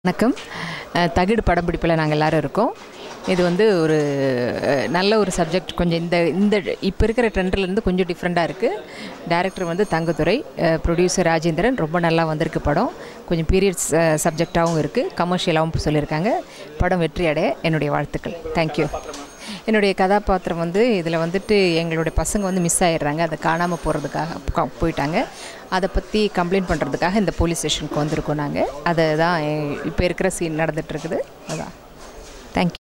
வணக்கம் அஹ், தகிடு படப்பிடிப்பில் நாங்கள் எல்லாரும் இருக்கோம் இது வந்து ஒரு அஹ், நல்ல ஒரு சப்ஜெக்ட் கொஞ்சம் இந்த இந்த இப்போ இருக்கிற ட்ரெண்ட்லேருந்து கொஞ்சம் டிஃப்ரெண்ட்டாக இருக்குது டைரக்டர் வந்து தங்கத்துறை ப்ரொடியூசர் ராஜேந்திரன் ரொம்ப நல்லா வந்திருக்கு படம் கொஞ்சம் பீரியட்ஸ் சப்ஜெக்டாகவும் இருக்குது கமர்ஷியலாகவும் சொல்லியிருக்காங்க படம் வெற்றி அடைய என்னுடைய வாழ்த்துக்கள் தேங்க்யூ என்னுடைய கதாபாத்திரம் வந்து இதில் வந்துட்டு எங்களுடைய பசங்க வந்து மிஸ் ஆயிடுறாங்க அதை காணாமல் போகிறதுக்காக போயிட்டாங்க அதை பற்றி கம்ப்ளைண்ட் பண்ணுறதுக்காக இந்த போலீஸ் ஸ்டேஷனுக்கு வந்திருக்கோம் நாங்கள் அதை தான் இப்போ இருக்கிற சீன் நடந்துகிட்ருக்குது அதான் தேங்க்யூ